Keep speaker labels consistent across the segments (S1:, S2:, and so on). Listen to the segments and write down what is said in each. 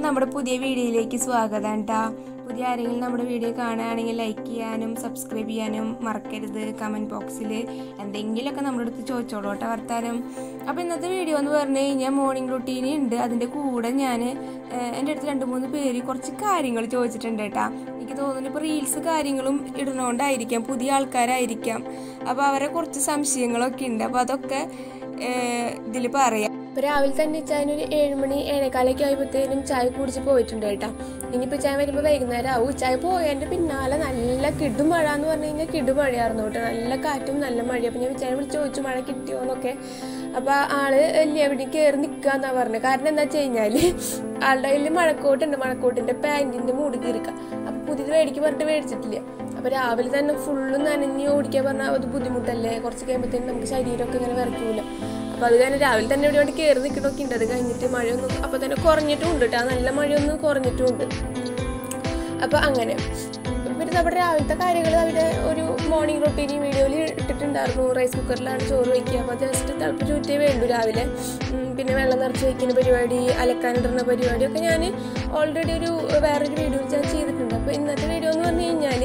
S1: എല്ലാവർക്കും നമ്മുടെ പുതിയ വീഡിയോയിലേക്ക് സ്വാഗതം കേട്ടോ പുതിയ ആരെങ്കിലും നമ്മുടെ വീഡിയോ കാണുകയാണെങ്കിൽ ലൈക്ക് ചെയ്യാനും സബ്സ്ക്രൈബ് ചെയ്യാനും മറക്കരുത് കമൻറ്റ് ബോക്സിൽ എന്തെങ്കിലുമൊക്കെ നമ്മുടെ അടുത്ത് ചോദിച്ചോളൂ കേട്ടോ വർത്താനം അപ്പോൾ ഇന്നത്തെ വീഡിയോ എന്ന് പറഞ്ഞു കഴിഞ്ഞാൽ മോർണിംഗ് റുട്ടീൻ ഉണ്ട് അതിൻ്റെ കൂടെ ഞാൻ എൻ്റെ അടുത്ത് രണ്ട് മൂന്ന് പേര് കുറച്ച് കാര്യങ്ങൾ ചോദിച്ചിട്ടുണ്ട് കേട്ടോ എനിക്ക് തോന്നുന്നു ഇപ്പോൾ റീൽസ് കാര്യങ്ങളും ഇടുന്നതുകൊണ്ടായിരിക്കാം പുതിയ ആൾക്കാരായിരിക്കാം അപ്പോൾ അവരെ കുറച്ച് സംശയങ്ങളൊക്കെ ഉണ്ട് അപ്പോൾ അതൊക്കെ ഇതിൽ പറയാം
S2: ഇപ്പൊ രാവിലെ തന്നെ ചായ ഒരു ഏഴുമണി ഏഴേക്കാലൊക്കെ ആയപ്പോഴത്തേനും ചായ കുടിച്ച് പോയിട്ടുണ്ട് കേട്ടോ ഇനിയിപ്പോൾ ചായ വരുമ്പോൾ വൈകുന്നേരം ആവും ചായ പോയതിൻ്റെ പിന്നാലെ നല്ല കിടുമഴ എന്ന് പറഞ്ഞു കഴിഞ്ഞാൽ കിടുമഴയായിരുന്നു കേട്ടോ നല്ല കാറ്റും നല്ല മഴയും അപ്പം ഞാൻ ചായ വിളിച്ച് ചോദിച്ചു മഴ കിട്ടിയോ എന്നൊക്കെ അപ്പോൾ ആള് വലിയ എവിടെ കയറി നിൽക്കുക എന്നാ പറഞ്ഞത് കാരണം എന്താ വെച്ച് കഴിഞ്ഞാൽ ആളുടെ കയ്യിൽ മഴക്കോട്ടുണ്ട് മഴക്കോട്ടിൻ്റെ പാൻറ്റിൻ്റെ മൂടി കീറിക്കുക അപ്പോൾ പുതിയത് മേടിക്ക് പറഞ്ഞിട്ട് മേടിച്ചിട്ടില്ല അപ്പോൾ രാവിലെ തന്നെ ഫുള്ളും നനഞ്ഞ് ഓടിക്കാൻ പറഞ്ഞാൽ അത് ബുദ്ധിമുട്ടല്ലേ കുറച്ച് കഴിയുമ്പോഴത്തേനും നമുക്ക് ശരീരമൊക്കെ ഇങ്ങനെ വിറയ്ക്കൂല അപ്പോൾ അത് കാരണം രാവിലെ തന്നെ ഇവിടെ വേണ്ടി കയറി നിൽക്കണമൊക്കെ ഉണ്ട് അത് കഴിഞ്ഞിട്ട് മഴയൊന്നും അപ്പോൾ തന്നെ കുറഞ്ഞിട്ടും ഉണ്ട് കേട്ടോ നല്ല മഴയൊന്നും കുറഞ്ഞിട്ടും ഉണ്ട് അപ്പോൾ അങ്ങനെ പിന്നെ നമ്മുടെ രാവിലത്തെ കാര്യങ്ങൾ അവിടെ ഒരു മോർണിംഗ് റൊട്ടീൻ വീഡിയോയിൽ ഇട്ടിട്ടുണ്ടായിരുന്നു റൈസ് കുക്കറിലാണ് ചോറ് വയ്ക്കുക അപ്പോൾ ജസ്റ്റ് തിളപ്പ് ചൂറ്റേ വേണ്ടു രാവിലെ ഉം, പിന്നെ വെള്ളം നിറച്ച് വയ്ക്കുന്ന പരിപാടി അലക്കാനിടുന്ന പരിപാടിയൊക്കെ ഞാൻ ഓൾറെഡി ഒരു വേറൊരു വീഡിയോ ഞാൻ ചെയ്തിട്ടുണ്ട് അപ്പോൾ ഇന്നത്തെ വീഡിയോ എന്ന് പറഞ്ഞു കഴിഞ്ഞാൽ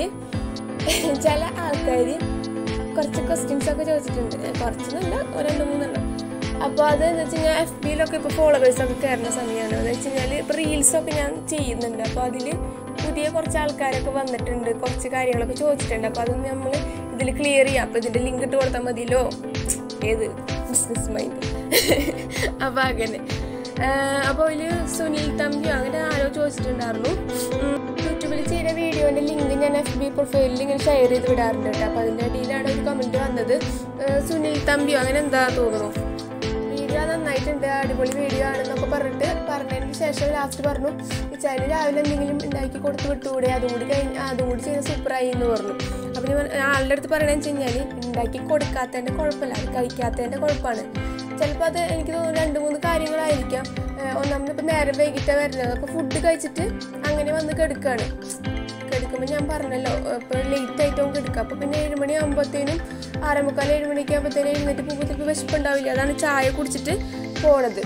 S2: ചില ആൾക്കാർ കുറച്ച് ക്വസ്റ്റ്യൻസ് ഒക്കെ ചോദിച്ചിട്ടുണ്ട് ഏ, കുറച്ചൊന്നുമില്ല ഒരു രണ്ട് മൂന്നെണ്ണം അപ്പോൾ അത് എന്ന് വെച്ച് കഴിഞ്ഞാൽ എഫ് ബിയിലൊക്കെ ഇപ്പോൾ ഫോളോവേഴ്സ് ഒക്കെ കയറുന്ന സമയമാണ് എന്ന് വെച്ച് കഴിഞ്ഞാൽ ഇപ്പോൾ റീൽസൊക്കെ ഞാൻ ചെയ്യുന്നുണ്ട് അപ്പോൾ അതിൽ പുതിയ കുറച്ച് ആൾക്കാരൊക്കെ വന്നിട്ടുണ്ട് കുറച്ച് കാര്യങ്ങളൊക്കെ ചോദിച്ചിട്ടുണ്ട് അപ്പോൾ അതൊന്ന് നമ്മൾ ഇതിൽ ക്ലിയർ ചെയ്യാം അപ്പോൾ ഇതിൻ്റെ ലിങ്ക് ഇട്ട് കൊടുത്താൽ മതിയല്ലോ ഏത് ബിസിനസ് മൈൻഡ് അപ്പോൾ അങ്ങനെ അപ്പോൾ അതിൽ സുനിൽ തമ്പി അങ്ങനെ ആരോ ചോദിച്ചിട്ടുണ്ടായിരുന്നു ഉം, യൂട്യൂബിൽ ചെയ്ത വീഡിയോൻ്റെ ലിങ്ക് ഞാൻ എഫ് ബി പ്രൊഫൈലിൽ ഇങ്ങനെ ഷെയർ ചെയ്ത് വിടാറുണ്ട് കേട്ടോ അപ്പോൾ അതിൻ്റെ അടിയിലാണ് ഒരു കമൻറ്റ് വന്നത് ഏഹ്, സുനിൽ തമ്പിയോ അങ്ങനെ എന്താ തോന്നുന്നു വീഡിയോ നന്നായിട്ടുണ്ട് അടിപൊളി വീഡിയോ ആണെന്നൊക്കെ പറഞ്ഞിട്ട് പറഞ്ഞതിന് ശേഷം ലാസ്റ്റ് പറഞ്ഞു ഈ ചാനൽ രാവിലെ എന്തെങ്കിലും ഉണ്ടാക്കി കൊടുത്ത് വിട്ടുകൂടെ അതും കൂടി കഴിഞ്ഞ് അതും കൂടി ചെയ്ത് സൂപ്പറായി എന്ന് പറഞ്ഞു അപ്പം ഞാൻ പറഞ്ഞ- ആളുടെ അടുത്ത് പറയണമെന്ന് വെച്ച് കഴിഞ്ഞാൽ ഉണ്ടാക്കി കൊടുക്കാത്തതിൻ്റെ കുഴപ്പമില്ല അത് കഴിക്കാത്തതിൻ്റെ കുഴപ്പമാണ് ചിലപ്പോൾ അത് എനിക്ക് തോന്നുന്നു രണ്ട് മൂന്ന് കാര്യങ്ങളായിരിക്കാം ഏഹ് ഒന്നാമത് ഇപ്പം നേരം വൈകിട്ടാണ് വരുന്നത് അപ്പോൾ ഫുഡ് കഴിച്ചിട്ട് അങ്ങനെ വന്ന് കെടുക്കുകയാണ് കെടുക്കുമ്പോൾ ഞാൻ പറഞ്ഞല്ലോ ഇപ്പോൾ ലേറ്റ് ആയിട്ടും കിടക്കുക അപ്പോൾ പിന്നെ ഏഴ് മണി ആകുമ്പോഴത്തേനും ആറേ മുക്കാൽ ഏഴ് മണിക്ക് ആകുമ്പോഴത്തേനും എഴുന്നേറ്റ് പോകുമ്പോൾ ചിലപ്പോൾ വിശപ്പുണ്ടാവില്ല അതാണ് ചായ കുടിച്ചിട്ട് പോണത്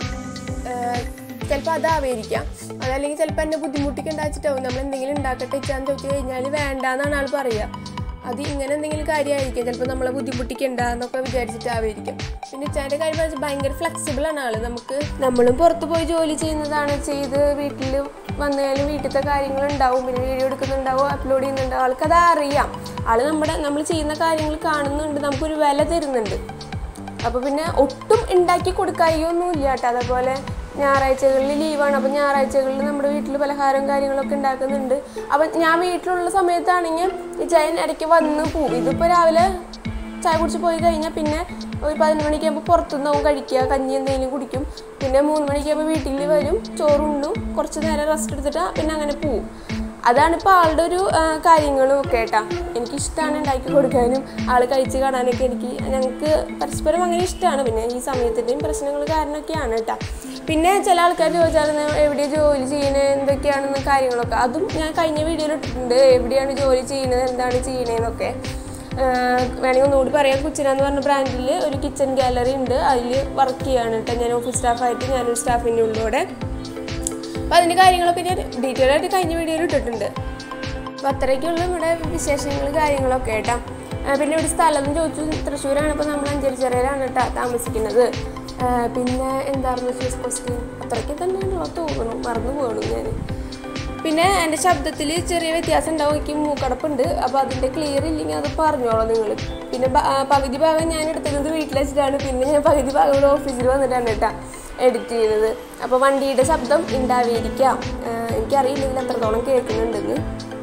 S2: ചിലപ്പോൾ അതാവായിരിക്കാം അതല്ലെങ്കിൽ ചിലപ്പോൾ എന്നെ ബുദ്ധിമുട്ടിക്കണ്ടാച്ചിട്ടാവും നമ്മൾ എന്തെങ്കിലും ഉണ്ടാക്കട്ടെ വെച്ചാന്ന് ചോദിച്ചു കഴിഞ്ഞാൽ വേണ്ടാന്നാണ് ആൾ പറയുക അത് ഇങ്ങനെ എന്തെങ്കിലും കാര്യമായിരിക്കും ചിലപ്പോൾ നമ്മളെ ബുദ്ധിമുട്ടിക്കണ്ട എന്നൊക്കെ വിചാരിച്ചിട്ടാവായിരിക്കും പിന്നെ ഉച്ചാൻ്റെ കാര്യം പറഞ്ഞാൽ ഭയങ്കര ഫ്ലെക്സിബിൾ ആണ് ആള് നമുക്ക് നമ്മളും പുറത്ത് പോയി ജോലി ചെയ്യുന്നതാണ് ചെയ്ത് വീട്ടിൽ വന്നാലും വീട്ടിലത്തെ കാര്യങ്ങൾ ഉണ്ടാവും പിന്നെ വീഡിയോ എടുക്കുന്നുണ്ടാവും അപ്ലോഡ് ചെയ്യുന്നുണ്ടാവും ആൾക്കത് അറിയാം ആള് നമ്മുടെ നമ്മൾ ചെയ്യുന്ന കാര്യങ്ങൾ കാണുന്നുണ്ട് നമുക്കൊരു വില തരുന്നുണ്ട് അപ്പോൾ പിന്നെ ഒട്ടും ഉണ്ടാക്കി കൊടുക്കായൊന്നും ഇല്ല കേട്ടോ അതേപോലെ ഞായറാഴ്ചകളിൽ ലീവാണ് അപ്പോൾ ഞായറാഴ്ചകളിൽ നമ്മുടെ വീട്ടിൽ പലഹാരം കാര്യങ്ങളൊക്കെ ഉണ്ടാക്കുന്നുണ്ട് അപ്പം ഞാൻ വീട്ടിലുള്ള സമയത്താണെങ്കിൽ ഈ ചായൻ ഇടയ്ക്ക് വന്ന് പോവും ഇതിപ്പോൾ രാവിലെ ചായ കുടിച്ച് പോയി കഴിഞ്ഞാൽ പിന്നെ ഒരു പതിനൊന്ന് മണിക്കാകുമ്പോൾ പുറത്തുനിന്നാവും കഴിക്കുക കഞ്ഞി എന്തെങ്കിലും കുടിക്കും പിന്നെ മൂന്ന് മണിക്കാകുമ്പോൾ വീട്ടിൽ വരും ചോറുണ്ടും കുറച്ച് നേരം റെസ്റ്റ് എടുത്തിട്ട് പിന്നെ അങ്ങനെ പോവും അതാണ് ഇപ്പോൾ ആളുടെ ഒരു ആ, കാര്യങ്ങളും ഒക്കെ കേട്ടാ എനിക്കിഷ്ടമാണ് ഉണ്ടാക്കി കൊടുക്കാനും ആൾ കഴിച്ച് കാണാനൊക്കെ എനിക്ക് ഞങ്ങൾക്ക് പരസ്പരം അങ്ങനെ ഇഷ്ടമാണ് പിന്നെ ഈ സമയത്തിൻ്റെയും പ്രശ്നങ്ങൾ കാരണമൊക്കെയാണ് കേട്ടാ പിന്നെ ചില ആൾക്കാർ ചോദിച്ചായിരുന്നു എവിടെയാണ് ജോലി ചെയ്യുന്നത് എന്തൊക്കെയാണെന്ന് കാര്യങ്ങളൊക്കെ അതും ഞാൻ കഴിഞ്ഞ വീഡിയോയിൽ ഇട്ടിട്ടുണ്ട് എവിടെയാണ് ജോലി ചെയ്യുന്നത് എന്താണ് ചെയ്യണതെന്നൊക്കെ ആഹ് വേണമെങ്കിൽ ഒന്നുകൂടി പറയാം കുച്ചിന എന്ന് പറഞ്ഞ ബ്രാൻഡിൽ ഒരു കിച്ചൺ ഗാലറി ഉണ്ട് അതിൽ വർക്ക് ചെയ്യാണ് കേട്ടോ ഞാൻ ഓഫീസ് സ്റ്റാഫായിട്ട് ഞാനൊരു സ്റ്റാഫിൻ്റെ ഉള്ളൂടെ അപ്പോൾ അതിൻ്റെ കാര്യങ്ങളൊക്കെ ഞാൻ ഡീറ്റെയിൽ ആയിട്ട് കഴിഞ്ഞ വീഡിയോയിൽ ഇട്ടിട്ടുണ്ട് അപ്പോൾ അത്രയ്ക്കുള്ള നമ്മുടെ വിശേഷങ്ങൾ കാര്യങ്ങളൊക്കെ കേട്ടോ ആ, പിന്നെ ഇവിടെ സ്ഥലം എന്ന് ചോദിച്ചു തൃശ്ശൂരാണ് ഇപ്പോൾ നമ്മൾ അഞ്ചരിച്ചിറയിലാണ് കേട്ടോ താമസിക്കുന്നത് ആ, പിന്നെ എന്തായിരുന്നു ഫീസ് ക്വസ്റ്റ്യൻ അത്രയ്ക്ക് തന്നെയാണല്ലോ തോന്നുന്നു മറന്നു പോകണം ഞാൻ പിന്നെ എൻ്റെ ശബ്ദത്തിൽ ചെറിയ വ്യത്യാസം ഉണ്ടാവും എനിക്ക് മൂക്കടപ്പുണ്ട് അപ്പോൾ അതിൻ്റെ ക്ലിയർ ഇല്ലെങ്കിൽ അത് പറഞ്ഞോളാം നിങ്ങൾ പിന്നെ ബ- ആ, പകുതി ഭാഗം ഞാൻ എടുത്തിരുന്നത് വീട്ടിൽ വെച്ചിട്ടാണ് പിന്നെ ഞാൻ പകുതി ഭാഗം ഇവിടെ ഓഫീസിൽ വന്നിട്ടാണ് കേട്ടോ എഡിറ്റ് ചെയ്തത് അപ്പോൾ വണ്ടിയുടെ ശബ്ദം ഉണ്ടാവിയിരിക്കാം ആ, എനിക്കറിയില്ലെങ്കിൽ എത്രത്തോളം കേൾക്കുന്നുണ്ടെന്ന്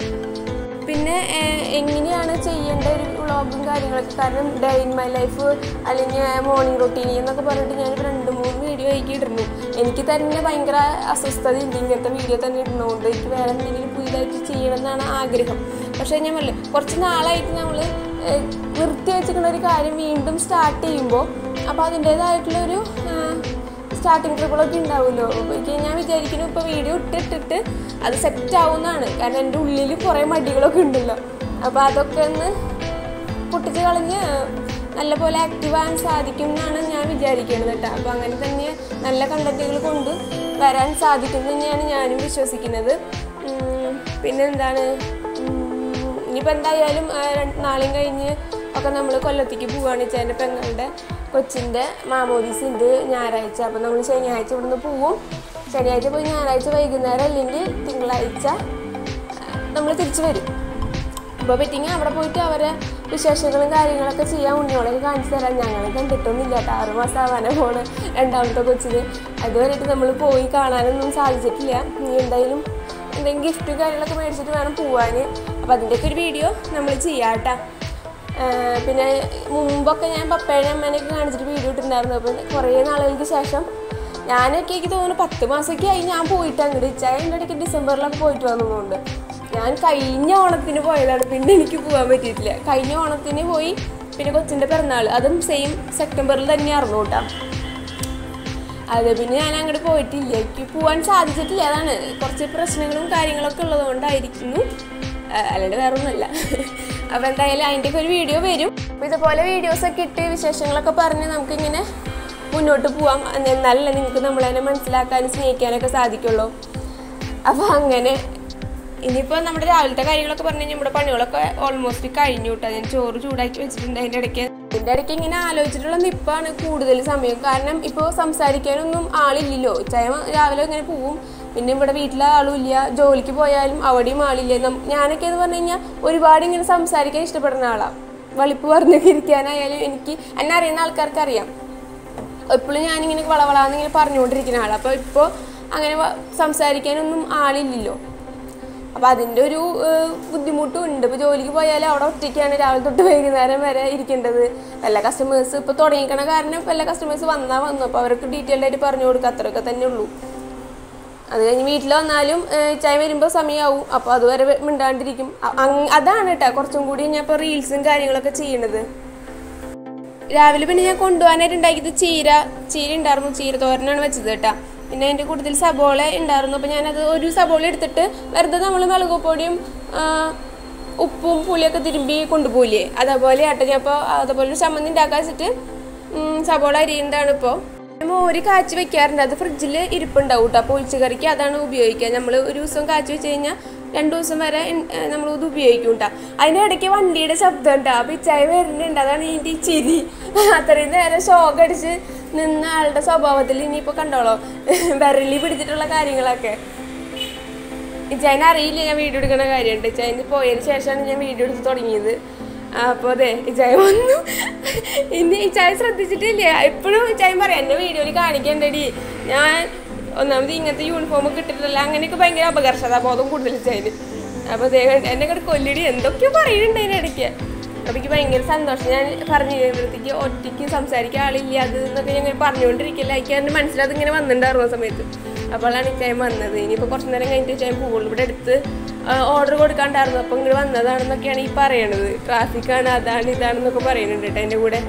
S2: പിന്നെ ഏഹ്, എങ്ങനെയാണ് ചെയ്യേണ്ട ഒരു വ്ളോഗും കാര്യങ്ങളൊക്കെ കാരണം ഡേ ഇൻ മൈ ലൈഫ് അല്ലെങ്കിൽ മോർണിംഗ് റൊട്ടീൻ എന്നൊക്കെ പറഞ്ഞിട്ട് ഞാൻ രണ്ട് മൂന്ന് വീഡിയോ ആക്കി ഇടുന്നു എനിക്ക് തന്നെ ഭയങ്കര അസ്വസ്ഥത ഉണ്ട് ഇങ്ങനത്തെ വീഡിയോ തന്നെ ഇടുന്നതുകൊണ്ട് എനിക്ക് വേറെ എന്തെങ്കിലും പുതിയതായിട്ട് ചെയ്യണം എന്നാണ് ആഗ്രഹം പക്ഷേ ഞാൻ പറയില്ല കുറച്ച് നാളായിട്ട് നമ്മൾ നിർത്തി വെച്ചിരിക്കുന്ന ഒരു കാര്യം വീണ്ടും സ്റ്റാർട്ട് ചെയ്യുമ്പോൾ അപ്പോൾ അതിൻ്റേതായിട്ടുള്ളൊരു സ്റ്റാർട്ടിങ് ട്രിബിളൊക്കെ ഉണ്ടാവുമല്ലോ അപ്പോൾ ഞാൻ വിചാരിക്കുന്നു ഇപ്പോൾ വീഡിയോ ഇട്ടിട്ടിട്ട് അത് സെറ്റ് ആവുന്നതാണ് കാരണം എൻ്റെ ഉള്ളിൽ കുറേ മടികളൊക്കെ ഉണ്ടല്ലോ അപ്പോൾ അതൊക്കെ ഒന്ന് പൊട്ടിച്ച് കളഞ്ഞ് നല്ലപോലെ ആക്റ്റീവ് ആകാൻ സാധിക്കും എന്നാണ് ഞാൻ ഞാൻ വിചാരിക്കുന്നത് കേട്ടോ അപ്പോൾ അങ്ങനെ തന്നെ നല്ല കണ്ടന്റുകൾ കൊണ്ട് വരാൻ സാധിക്കും തന്നെയാണ് ഞാനും വിശ്വസിക്കുന്നത് ഉം, പിന്നെ എന്താണ് ഉം, ഇനിയിപ്പോൾ എന്തായാലും ആ, രണ്ട് നാളെയും കഴിഞ്ഞ് ഒക്കെ നമ്മൾ കൊല്ലത്തേക്ക് പോവുകയാണ് വെച്ചാൽ എൻ്റെ പെങ്ങളുടെ കൊച്ചിൻ്റെ മാമോദീസ് ഉണ്ട് ഞായറാഴ്ച അപ്പോൾ നമ്മൾ ശനിയാഴ്ച ഇവിടുന്ന് പോവും ശനിയാഴ്ച പോയി ഞായറാഴ്ച വൈകുന്നേരം അല്ലെങ്കിൽ തിങ്കളാഴ്ച നമ്മൾ തിരിച്ചു വരും അപ്പോൾ പറ്റിങ്ങി അവിടെ പോയിട്ട് അവരെ വിശേഷങ്ങളും കാര്യങ്ങളൊക്കെ ചെയ്യാൻ ഉണ്ണിയോളൊക്കെ കാണിച്ചു തരാം ഞങ്ങൾ കണ്ടിട്ടൊന്നുമില്ല കേട്ടോ ആറ് മാസം ആവാനെ പോണ് രണ്ടാമത്തെ കൊച്ചിന് അതുവരെയായിട്ട് നമ്മൾ പോയി കാണാനൊന്നും സാധിച്ചിട്ടില്ല ഇനി എന്തായാലും എന്തെങ്കിലും ഗിഫ്റ്റും കാര്യങ്ങളൊക്കെ മേടിച്ചിട്ട് വേണം പോവാൻ അപ്പോൾ അതിൻ്റെയൊക്കെ ഒരു വീഡിയോ നമ്മൾ ചെയ്യാം കേട്ടോ ആഹ് പിന്നെ മുമ്പൊക്കെ ഞാൻ പപ്പേനെ അമ്മേനെയൊക്കെ കാണിച്ചിട്ട് വീഡിയോ ഇട്ടിട്ടുണ്ടായിരുന്നു അപ്പോൾ കുറേ നാളുകൾക്ക് ശേഷം ഞാനൊക്കെ എനിക്ക് തോന്നുന്നു പത്ത് മാസമൊക്കെ ആയി ഞാൻ പോയിട്ട് അങ്ങോട്ട് ഇച്ചായ എൻ്റെ ഇടയ്ക്ക് ഡിസംബറിലൊക്കെ പോയിട്ട് വന്നതുകൊണ്ട് ഞാൻ കഴിഞ്ഞ ഓണത്തിന് പോയതാണ് പിന്നെ എനിക്ക് പോകാൻ പറ്റിയിട്ടില്ല കഴിഞ്ഞ ഓണത്തിന് പോയി പിന്നെ കൊച്ചിൻ്റെ പിറന്നാൾ അതും സെയിം സെപ്റ്റംബറിൽ തന്നെ ആയിരുന്നു കേട്ടോ അതെ പിന്നെ ഞാൻ അങ്ങോട്ട് പോയിട്ടില്ല എനിക്ക് പോകാൻ സാധിച്ചിട്ടില്ല അതാണ് കുറച്ച് പ്രശ്നങ്ങളും കാര്യങ്ങളൊക്കെ ഉള്ളത് കൊണ്ടായിരിക്കുന്നു ആ, അല്ലാണ്ട് വേറെ ഒന്നുമല്ല അപ്പോൾ എന്തായാലും അതിൻ്റെയൊക്കെ ഒരു വീഡിയോ വരും അപ്പോൾ ഇതുപോലെ വീഡിയോസൊക്കെ ഇട്ട് വിശേഷങ്ങളൊക്കെ പറഞ്ഞ് നമുക്കിങ്ങനെ മുന്നോട്ട് പോവാം എന്നാലല്ലേ നിങ്ങൾക്ക് നമ്മളതിനെ മനസ്സിലാക്കാനും സ്നേഹിക്കാനൊക്കെ സാധിക്കുള്ളൂ അപ്പോൾ അങ്ങനെ ഇനിയിപ്പോൾ നമ്മുടെ രാവിലത്തെ കാര്യങ്ങളൊക്കെ പറഞ്ഞു കഴിഞ്ഞാൽ നമ്മുടെ പണികളൊക്കെ ഓൾമോസ്റ്റ് കഴിഞ്ഞു കേട്ടോ ഞാൻ ചോറ് ചൂടാക്കി വെച്ചിട്ടുണ്ട് അതിൻ്റെ ഇടയ്ക്ക് ഇതിൻ്റെ ഇടയ്ക്ക് ഇങ്ങനെ ആലോചിച്ചിട്ടുള്ള നിപ്പാണ് കൂടുതൽ സമയം കാരണം ഇപ്പോൾ സംസാരിക്കാനൊന്നും ആളില്ലല്ലോ ചായ രാവിലെ ഇങ്ങനെ പോവും പിന്നെ ഇവിടെ വീട്ടിലെ ആളും ഇല്ല ജോലിക്ക് പോയാലും അവിടെയും ആളില്ല നം- ഞാനൊക്കെ എന്ന് പറഞ്ഞു കഴിഞ്ഞാൽ ഒരുപാട് ഇങ്ങനെ സംസാരിക്കാൻ ഇഷ്ടപ്പെടുന്ന ആളാണ് വളിപ്പ് പറഞ്ഞൊക്കെ ഇരിക്കാനായാലും എനിക്ക് എന്നെ അറിയുന്ന ആൾക്കാർക്ക് അറിയാം എപ്പോഴും ഞാനിങ്ങനെ വളവളാന്ന് ഇങ്ങനെ പറഞ്ഞുകൊണ്ടിരിക്കുന്ന ആളാണ് അപ്പോൾ ഇപ്പോൾ അങ്ങനെ വ- സംസാരിക്കാനൊന്നും ആളില്ലല്ലോ അപ്പോൾ അതിൻ്റെ ഒരു ഏഹ്, ബുദ്ധിമുട്ടും ഉണ്ട് ഇപ്പോൾ ജോലിക്ക് പോയാൽ അവിടെ ഒറ്റയ്ക്കാണ് രാവിലെ തൊട്ട് വൈകുന്നേരം വരെ ഇരിക്കേണ്ടത് വല്ല കസ്റ്റമേഴ്സ് ഇപ്പോൾ തുടങ്ങിക്കണ കാരണം വല്ല കസ്റ്റമേഴ്സ് വന്നാൽ വന്നു അപ്പോൾ അവർക്ക് ഡീറ്റെയിൽഡ് ആയിട്ട് പറഞ്ഞു കൊടുക്കുക അത്രയൊക്കെ തന്നെ ഉള്ളൂ അത് കഴിഞ്ഞ് വീട്ടിൽ വന്നാലും ഏഹ്, ചായ വരുമ്പോൾ സമയമാവും അപ്പോൾ അതുവരെ വെ- മിണ്ടാണ്ടിരിക്കും അ- അങ്- അതാണ് കേട്ടോ കുറച്ചും കൂടി ഞാൻ ഇപ്പോൾ റീൽസും കാര്യങ്ങളൊക്കെ ചെയ്യണത് രാവിലെ പിന്നെ ഞാൻ കൊണ്ടുപോകാനായിട്ട് ഉണ്ടാക്കിയത് ചീര ചീര ഉണ്ടായിരുന്നു ചീര തോരനാണ് വെച്ചത് കേട്ടോ പിന്നെ അതിൻ്റെ കൂടുതൽ സബോള ഉണ്ടായിരുന്നു അപ്പോൾ ഞാനത് ഒരു സബോള എടുത്തിട്ട് വെറുതെ നമ്മൾ മുളക് പൊടിയും ആ, ഉപ്പും പുളിയൊക്കെ തിരുമ്പി കൊണ്ടുപോയില്ലേ അതേപോലെ ആട്ടെ ഞാൻ അപ്പോൾ അതുപോലെ ഒരു ചമ്മന്തി ഉണ്ടാക്കാൻ വെച്ചിട്ട് ഉം, സബോള അരിയുന്നതാണ് ഇപ്പോൾ മോര് കാച്ചി വെക്കാറുണ്ട് അത് ഫ്രിഡ്ജിൽ ഇരിപ്പുണ്ടാവും കേട്ടോ അപ്പോൾ ഒഴിച്ചുകറിക്ക് അതാണ് ഉപയോഗിക്കുക നമ്മൾ ഒരു ദിവസം കാച്ചി വെച്ച് കഴിഞ്ഞാൽ രണ്ടു ദിവസം വരെ നമ്മൾ ഇത് ഉപയോഗിക്കും കേട്ടോ അതിൻ്റെ ഇടയ്ക്ക് വണ്ടിയുടെ ശബ്ദം ഉണ്ടോ അപ്പോൾ ഇച്ചായ വരുന്നുണ്ട് അതാണ് ഇതിൻ്റെ ഈ ചിരി അത്രയും നേരം ഷോക്ക് അടിച്ച് നിന്ന ആളുടെ സ്വഭാവത്തിൽ ഇനിയിപ്പോൾ കണ്ടോളോ വിരലി പിടിച്ചിട്ടുള്ള കാര്യങ്ങളൊക്കെ ഇച്ചായനെ അറിയില്ല ഞാൻ വീഡിയോ എടുക്കുന്ന കാര്യമുണ്ട് ഇച്ചായന് പോയതിന് ശേഷമാണ് ഞാൻ വീഡിയോ എടുത്ത് തുടങ്ങിയത് അപ്പോൾ അതെ ഇച്ചായ വന്നു ഇനി ഇച്ചായ ശ്രദ്ധിച്ചിട്ടില്ല എപ്പോഴും ഇച്ചായൻ പറയാം എൻ്റെ വീഡിയോയിൽ കാണിക്കണ്ടടി ഞാൻ ഒന്നാമത് ഇങ്ങനത്തെ യൂണിഫോം കിട്ടിയിട്ടില്ല അങ്ങനെയൊക്കെ ഭയങ്കര അപകർഷതാബോധം കൂടുതൽ ഇച്ചായന് അപ്പോൾ അതേ എന്നെ കൂടെ കൊല്ലിടി എന്തൊക്കെയോ പറയുന്നുണ്ട് അതിൻ്റെ ഇടയ്ക്ക് അപ്പോൾ എനിക്ക് ഭയങ്കര സന്തോഷം ഞാൻ പറഞ്ഞു കഴിയുമ്പോഴത്തേക്ക് ഒറ്റയ്ക്ക് സംസാരിക്കാൻ ആളില്ല അത് എന്നൊക്കെ ഞാൻ ഇങ്ങനെ പറഞ്ഞുകൊണ്ടിരിക്കില്ല എനിക്ക് എൻ്റെ മനസ്സിലത് ഇങ്ങനെ വന്നിട്ടുണ്ടായിരുന്നു ആ സമയത്ത് അപ്പോഴാണ് ഇച്ചായം വന്നത് ഇനിയിപ്പോൾ കുറച്ച് നേരം കഴിഞ്ഞിട്ട് ഇച്ചായം പോകുള്ളൂ ഇവിടെ അടുത്ത് ഓർഡർ കൊടുക്കാണ്ടായിരുന്നു അപ്പോൾ ഇങ്ങോട്ട് വന്നതാണെന്നൊക്കെയാണ് ഈ പറയണത് ട്രാഫിക്കാണ് അതാണ് ഇതാണെന്നൊക്കെ പറയുന്നുണ്ട് കേട്ടോ എൻ്റെ കൂടെ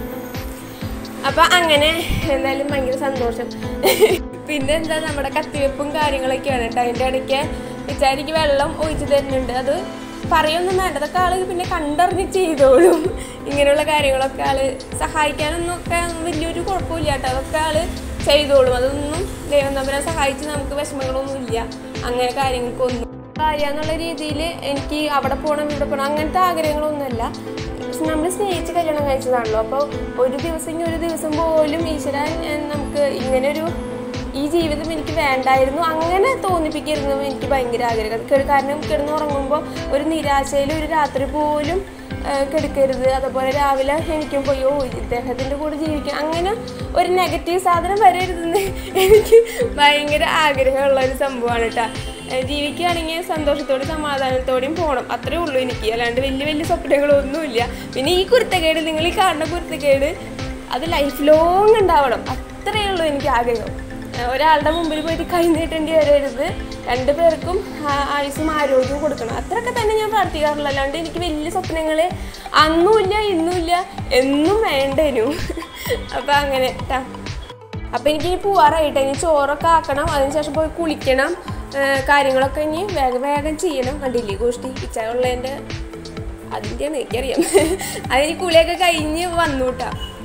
S2: അപ്പൊ അങ്ങനെ എന്തായാലും ഭയങ്കര സന്തോഷം പിന്നെ എന്താ നമ്മുടെ കത്തിവെപ്പും കാര്യങ്ങളൊക്കെയാണ് കേട്ടോ അതിൻ്റെ ഇടയ്ക്ക് വിചാരിക്ക് വെള്ളം ഒഴിച്ചു തരുന്നുണ്ട് അത് പറയൊന്നും വേണ്ട അതൊക്കെ ആള് പിന്നെ കണ്ടറിഞ്ഞ് ചെയ്തോളും ഇങ്ങനെയുള്ള കാര്യങ്ങളൊക്കെ ആള് സഹായിക്കാനൊന്നും ഒക്കെ വലിയൊരു കുഴപ്പമില്ല കേട്ടോ അതൊക്കെ ആള് ചെയ്തോളും അതൊന്നും ദൈവം തമ്പുരാൻ സഹായിച്ച് നമുക്ക് വിഷമങ്ങളൊന്നും ഇല്ല അങ്ങനെ കാര്യങ്ങൾക്കൊന്നും ഭാര്യ എന്നുള്ള രീതിയിൽ എനിക്ക് അവിടെ പോകണം ഇവിടെ പോകണം അങ്ങനത്തെ ആഗ്രഹങ്ങളൊന്നുമല്ല നമ്മൾ സ്നേഹിച്ച് കല്യാണം കഴിച്ചതാണല്ലോ അപ്പോൾ ഒരു ദിവസം ഇനി ഒരു ദിവസം പോലും ഈശ്വരൻ ഏഹ്, നമുക്ക് ഇങ്ങനൊരു ഈ ജീവിതം എനിക്ക് വേണ്ടായിരുന്നു അങ്ങനെ തോന്നിപ്പിക്കരുന്നു എനിക്ക് ഭയങ്കര ആഗ്രഹം കെ- കാരണം കിടന്നുറങ്ങുമ്പോൾ ഒരു നിരാശയിൽ ഒരു രാത്രി പോലും ഏഹ്, കെടുക്കരുത് അതുപോലെ രാവിലെ എനിക്കും പോയോ ഇദ്ദേഹത്തിൻ്റെ കൂടെ ജീവിക്കണം അങ്ങനെ ഒരു നെഗറ്റീവ് സാധനം വരരുതെന്ന് എനിക്ക് ഭയങ്കര ആഗ്രഹമുള്ള ഒരു സംഭവമാണ് കേട്ടോ ഏഹ് ജീവിക്കുകയാണെങ്കിൽ സന്തോഷത്തോടെയും സമാധാനത്തോടെയും പോകണം അത്രേ ഉള്ളൂ എനിക്ക് അല്ലാണ്ട് വലിയ വലിയ സ്വപ്നങ്ങളൊന്നുമില്ല പിന്നെ ഈ കുരുത്തക്കേട് നിങ്ങൾ ഈ കാണുന്ന കുരുത്തക്കേട് അത് ലൈഫ് ലോങ് ഉണ്ടാവണം അത്രയേ ഉള്ളൂ എനിക്ക് ആഗ്രഹം ഏഹ് ഒരാളുടെ മുമ്പിൽ പോയിട്ട് കൈ നീട്ടേണ്ടി വരരുത് രണ്ടു പേർക്കും ആ- ആയുസ്സും ആരോഗ്യവും കൊടുക്കണം അത്രയൊക്കെ തന്നെ ഞാൻ പ്രാർത്ഥിക്കാറുള്ളൂ അല്ലാണ്ട് എനിക്ക് വലിയ സ്വപ്നങ്ങൾ അന്നുമില്ല ഇന്നുമില്ല എന്നും വേണ്ടേനു അപ്പം അങ്ങനെ ട്ടാ അപ്പം എനിക്ക് ഇനി പോവാറായിട്ട് ഇനി ചോറൊക്കെ ആക്കണം അതിനുശേഷം പോയി കുളിക്കണം ഏർ കാര്യങ്ങളൊക്കെ ഇനി വേഗം വേഗം ചെയ്യണം കണ്ടില്ലേ ഗോഷ്ടി ഇച്ചുള്ളതിൻ്റെ അതിൻ്റെയാണ് എനിക്കറിയാം അതിന് കുളിയൊക്കെ കഴിഞ്ഞ് വന്നു കേട്ടാ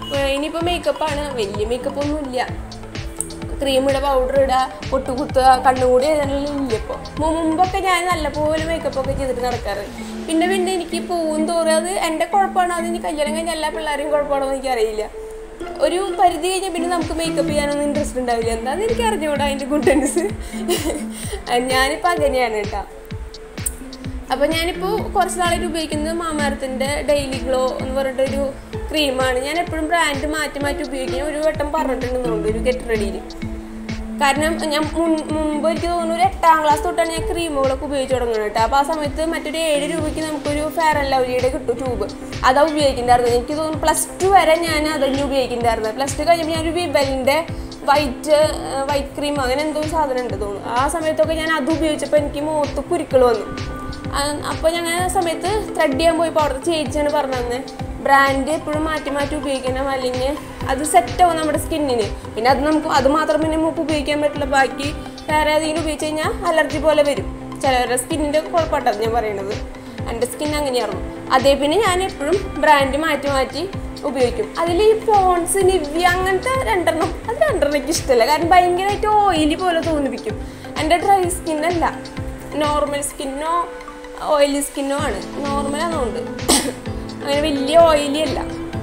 S2: ഇനിയിപ്പോൾ മേക്കപ്പാണ് വലിയ മേക്കപ്പ് ഒന്നും ഇല്ല ക്രീം ഇടുക പൗഡർ ഇടുക പൊട്ടു കുത്തുക കണ്ണുകൂടി എഴുതാനെല്ലാം ഇല്ല ഇപ്പോൾ മുമ്പൊക്കെ ഞാൻ നല്ലപോലെ മേക്കപ്പ് ഒക്കെ ചെയ്തിട്ട് നടക്കാറ് പിന്നെ പിന്നെ എനിക്ക് പോകും തോറും അത് എൻ്റെ കുഴപ്പമാണ് അത് ഇനി കല്യാണം കഴിഞ്ഞ എല്ലാ പിള്ളേരെയും കുഴപ്പമാണോ എന്ന് എനിക്കറിയില്ല ഒരു പരിധി കഴിഞ്ഞാൽ പിന്നെ നമുക്ക് മേക്കപ്പ് ചെയ്യാനൊന്നും ഇൻട്രസ്റ്റ് ഉണ്ടാവില്ല എന്താന്ന് എനിക്ക് അറിഞ്ഞുകൂടാ അതിൻ്റെ ഗുഡൻസ് ഞാനിപ്പോൾ അങ്ങനെയാണ് കേട്ടോ അപ്പോൾ ഞാനിപ്പോൾ കുറച്ച് നാളായിട്ട് ഉപയോഗിക്കുന്നത് മാമാരത്തിൻ്റെ ഡെയിലി ഗ്ലോ എന്ന് പറഞ്ഞിട്ടൊരു ക്രീമാണ് ഞാൻ എപ്പോഴും ബ്രാൻഡ് മാറ്റി മാറ്റി ഉപയോഗിക്കുന്നത് ഒരു വട്ടം പറഞ്ഞിട്ടുണ്ടെന്നുണ്ട് ഒരു ഗെറ്റ് റെഡിയിൽ കാരണം ഞാൻ മുൻ- മുമ്പ് എനിക്ക് തോന്നുന്നു ഒരു എട്ടാം ക്ലാസ് തൊട്ടാണ് ഞാൻ ക്രീമുകളൊക്കെ ഉപയോഗിച്ച് തുടങ്ങുന്നത് കേട്ടോ അപ്പോൾ ആ സമയത്ത് മറ്റൊരു ഏഴ് രൂപയ്ക്ക് നമുക്കൊരു ഫെയർ ആൻഡ് ലവ്ലിയുടെ കിട്ടും ട്യൂബ് അതാ ഉപയോഗിക്കുന്നുണ്ടായിരുന്നത് എനിക്ക് തോന്നുന്നു പ്ലസ് ടു വരെ ഞാൻ അതന്നെ ഉപയോഗിക്കുന്നുണ്ടായിരുന്നത് പ്ലസ് ടു കഴിഞ്ഞപ്പോൾ ഞാനൊരു വിബലിൻ്റെ വൈറ്റ് വൈറ്റ് ക്രീം അങ്ങനെ എന്തോ ഒരു സാധനം ഉണ്ട് തോന്നുന്നു ആ സമയത്തൊക്കെ ഞാൻ അത് ഉപയോഗിച്ചപ്പോൾ എനിക്ക് മുഖത്ത് കുരുക്കൾ വന്നു അപ്പോൾ ഞങ്ങൾ ആ സമയത്ത് ത്രെഡ് ചെയ്യാൻ പോയപ്പോൾ അവിടുത്തെ ചേച്ചിയാണ് പറഞ്ഞു തന്നെ ബ്രാൻഡ് എപ്പോഴും മാറ്റി മാറ്റി ഉപയോഗിക്കണം അല്ലെങ്കിൽ അത് സെറ്റ് ആവും നമ്മുടെ സ്കിന്നിന് പിന്നെ അത് നമുക്ക് അത് മാത്രം പിന്നെ മൂപ്പ് ഉപയോഗിക്കാൻ പറ്റില്ല ബാക്കി വേറെ ഏതെങ്കിലും ഉപയോഗിച്ച് കഴിഞ്ഞാൽ അലർജി പോലെ വരും ചിലവരുടെ സ്കിന്നിൻ്റെ കുഴപ്പമായിട്ടത് ഞാൻ പറയണത് എൻ്റെ സ്കിൻ അങ്ങനെയായിരുന്നു അതേ പിന്നെ ഞാൻ എപ്പോഴും ബ്രാൻഡ് മാറ്റി മാറ്റി ഉപയോഗിക്കും അതിൽ ഈ പോൺസ് നിവ്യ അങ്ങനത്തെ രണ്ടെണ്ണം അത് രണ്ടെണ്ണം എനിക്ക് ഇഷ്ടമല്ല കാരണം ഭയങ്കരമായിട്ട് ഓയിലി പോലെ തോന്നിപ്പിക്കും എൻ്റെ ഡ്രൈ സ്കിന്നല്ല നോർമൽ സ്കിന്നോ ഓയിലി സ്കിന്നോ ആണ് നോർമൽ ആണെന്നുണ്ട് അങ്ങനെ വലിയ ഓയിലി അല്ല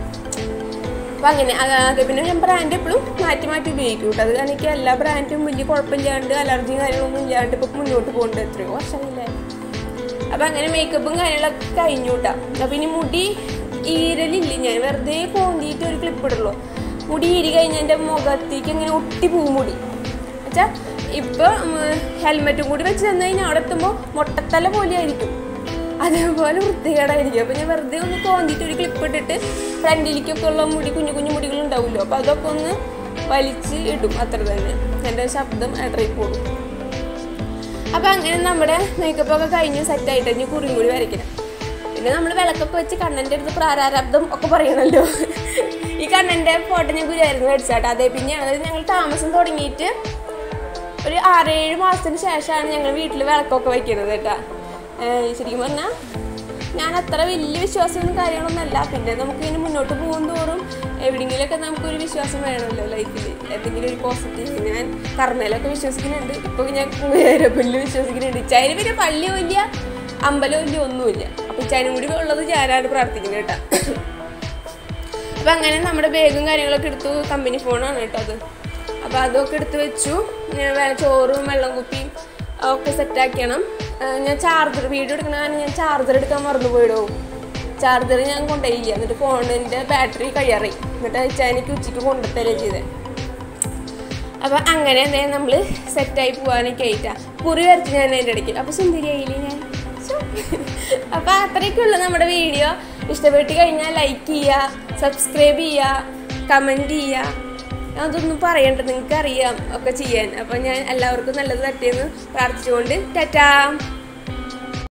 S2: അപ്പം അങ്ങനെ അത് അത് പിന്നെ ഞാൻ ബ്രാൻഡ് എപ്പോഴും മാറ്റി മാറ്റി ഉപയോഗിക്കും കേട്ടോ അത് കാരണം എനിക്ക് എല്ലാ ബ്രാൻഡും വലിയ കുഴപ്പമില്ലാണ്ട് അലർജിയും കാര്യങ്ങളൊന്നും ഇല്ലാണ്ട് ഇപ്പം മുന്നോട്ട് പോകുന്നുണ്ട് എത്രയോ വർഷമില്ലേ അപ്പം അങ്ങനെ മേക്കപ്പും കാര്യങ്ങളൊക്കെ കഴിഞ്ഞു കേട്ടോ അപ്പം ഇനി മുടി ഈരലില്ല ഞാൻ വെറുതെ കോന്തിയിട്ട് ഒരു ക്ലിപ്പ് ഇടുള്ളൂ മുടി ഈരി കഴിഞ്ഞാൽ എൻ്റെ മുഖത്തേക്ക് ഇങ്ങനെ ഒട്ടി പോവും മുടി വെച്ചാൽ ഇപ്പോൾ ഹെൽമെറ്റും കൂടി വെച്ച് തന്നു കഴിഞ്ഞാൽ അവിടെ എത്തുമ്പോൾ മൊട്ടത്തല പോലെ ആയിരിക്കും അതേപോലെ വൃത്തികേടായിരിക്കും അപ്പോൾ ഞാൻ വെറുതെ ഒന്ന് കോന്തിയിട്ട് ഒരു ക്ലിപ്പ് ഇട്ടിട്ട് ഫ്രണ്ടിലേക്കൊക്കെ ഉള്ള മുടി കുഞ്ഞു കുഞ്ഞു മുടികൾ ഉണ്ടാവുമല്ലോ അപ്പോൾ അതൊക്കെ ഒന്ന് വലിച്ച് ഇടും അത്ര തന്നെ എൻ്റെ ശബ്ദം ഇടറി പോകും അപ്പം അങ്ങനെ നമ്മുടെ മേക്കപ്പ് ഒക്കെ കഴിഞ്ഞ് സെറ്റായിട്ട് ഇനി കുറിയും കൂടി വരയ്ക്കണം പിന്നെ നമ്മൾ വിളക്കൊക്കെ വെച്ച് കണ്ണൻ്റെ അടുത്ത് പ്രാരാബ്ദം ഒക്കെ പറയണമല്ലോ ഈ കണ്ണൻ്റെ ഫോട്ടോ ഞാൻ ഗുരുവായിരുന്നു മേടിച്ചാട്ടോ അതേ പിന്നെയാണ് അതായത് ഞങ്ങൾ താമസം തുടങ്ങിയിട്ട് ഒരു ആറേഴ് മാസത്തിന് ശേഷമാണ് ഞങ്ങൾ വീട്ടിൽ വിളക്കൊക്കെ വയ്ക്കുന്നത് കേട്ടാ ഏഹ് ശരിക്കും പറഞ്ഞാൽ ഞാൻ അത്ര വലിയ വിശ്വാസമൊന്നും കാര്യങ്ങളൊന്നുമല്ല പിന്നെ നമുക്ക് ഇങ്ങനെ മുന്നോട്ട് പോകും തോറും എവിടെയെങ്കിലുമൊക്കെ നമുക്കൊരു വിശ്വാസം വേണമല്ലോ ലൈഫിൽ എന്തെങ്കിലും ഒരു പോസിറ്റീവ് ഞാൻ കർമ്മയിലൊക്കെ വിശ്വസിക്കുന്നുണ്ട് ഇപ്പോൾ ഞാൻ കുഞ്ഞിൽ വിശ്വസിക്കുന്നുണ്ട് ഇച്ചായാലും പിന്നെ പള്ളി വലിയ അമ്പലം വലിയ ഒന്നുമില്ല അപ്പോൾ ഇച്ചാനും കൂടി ഉള്ളത് ഞാനാണ് പ്രാർത്ഥിക്കുന്നത് കേട്ടോ അപ്പം അങ്ങനെ നമ്മുടെ ബാഗും കാര്യങ്ങളൊക്കെ എടുത്തു കമ്പനി ഫോണാണ് കേട്ടോ അത് അപ്പോൾ അതൊക്കെ എടുത്ത് വെച്ചു ഞാൻ വേ- ചോറും വെള്ളം കുപ്പിയും ഒക്കെ സെറ്റാക്കണം ഞാൻ ചാർജർ വീഡിയോ എടുക്കണ കാരണം ഞാൻ ചാർജർ എടുക്കാൻ മറന്നു പോയിടോ ചാർജർ ഞാൻ കൊണ്ടുപോയില്ല എന്നിട്ട് ഫോണിൻ്റെ ബാറ്ററി കഴിയാറി എന്നിട്ട് അയച്ചാൽ എനിക്ക് ഉച്ചയ്ക്ക് കൊണ്ടുത്തരുക ചെയ്തേ അപ്പം അങ്ങനെ ദേ നമ്മൾ സെറ്റായി പോകാനൊക്കെ ആയിട്ടാ കുറി വരച്ച് ഞാൻ അതിൻ്റെ ഇടയ്ക്ക് അപ്പോൾ സുന്ദരിയായില്ലേ ഞാൻ അപ്പോൾ അത്രയൊക്കെയുള്ള നമ്മുടെ വീഡിയോ ഇഷ്ടപ്പെട്ട് കഴിഞ്ഞാൽ ലൈക്ക് ചെയ്യുക സബ്സ്ക്രൈബ് ചെയ്യുക കമൻറ്റ് ചെയ്യുക അതൊന്നും പറയണ്ട നിങ്ങൾക്ക് അറിയാം ഒക്കെ ചെയ്യാൻ അപ്പം ഞാൻ എല്ലാവർക്കും നല്ലത് തട്ടിയെന്ന് പ്രാർത്ഥിച്ചുകൊണ്ട് ടാറ്റാ